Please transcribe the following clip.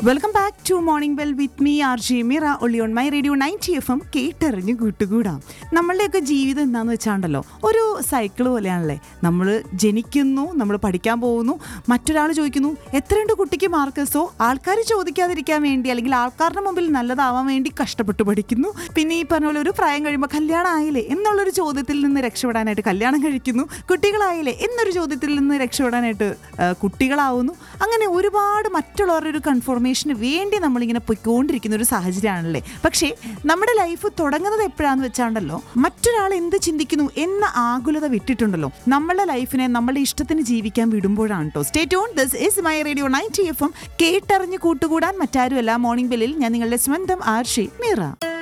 welcome back to morning bell with me R J Mira ഒളി on my radio ninety F M കേട്ടറിഞ്ഞ് കൂട്ടുകൂടാം നമ്മളുടെയൊക്കെ ജീവിതം എന്താന്ന് വെച്ചാണ്ടല്ലോ ഒരു സൈക്കിൾ പോലെയാണല്ലേ നമ്മൾ ജനിക്കുന്നു നമ്മൾ പഠിക്കാൻ പോകുന്നു മറ്റൊരാൾ ചോദിക്കുന്നു എത്രയുണ്ട് കുട്ടിക്ക് മാർക്ക് സോ ആൾക്കാർ ചോദിക്കാതിരിക്കാൻ വേണ്ടി അല്ലെങ്കിൽ ആൾക്കാരുടെ മുമ്പിൽ നല്ലതാവാൻ വേണ്ടി കഷ്ടപ്പെട്ട് പഠിക്കുന്നു പിന്നെ ഈ പറഞ്ഞ പോലെ ഒരു പ്രായം കഴിയുമ്പോൾ കല്യാണം ആയില്ലേ എന്നുള്ളൊരു ചോദ്യത്തിൽ നിന്ന് രക്ഷപ്പെടാനായിട്ട് കല്യാണം കഴിക്കുന്നു കുട്ടികളായില്ലേ എന്നൊരു ചോദ്യത്തിൽ നിന്ന് രക്ഷപ്പെടാനായിട്ട് ആ, കുട്ടികളാവുന്നു അങ്ങനെ ഒരുപാട് മറ്റുള്ളവരുടെ ഒരു കൺഫർമേഷന് വേണ്ടി നമ്മളിങ്ങനെ പൊയ്ക്കൊണ്ടിരിക്കുന്ന ഒരു സാഹചര്യമാണല്ലേ പക്ഷേ നമ്മുടെ ലൈഫ് തുടങ്ങുന്നത് എപ്പോഴാന്ന് വെച്ചാണ്ടല്ലോ മറ്റൊരാൾ എന്ത് ചിന്തിക്കുന്നു എന്ന ആകുലത വിട്ടിട്ടുണ്ടല്ലോ നമ്മളുടെ ലൈഫിനെ നമ്മളുടെ ഇഷ്ടത്തിന് ജീവിക്കാൻ വിടുമ്പോഴാണ് കേട്ടോ stay tuned this is my radio ninety F M കേട്ടറിഞ്ഞ് കൂട്ടുകൂടാൻ മറ്റാരുമല്ല മോർണിംഗ് ബെല്ലിൽ ഞാൻ നിങ്ങളുടെ സ്വന്തം ആർഷി മീറ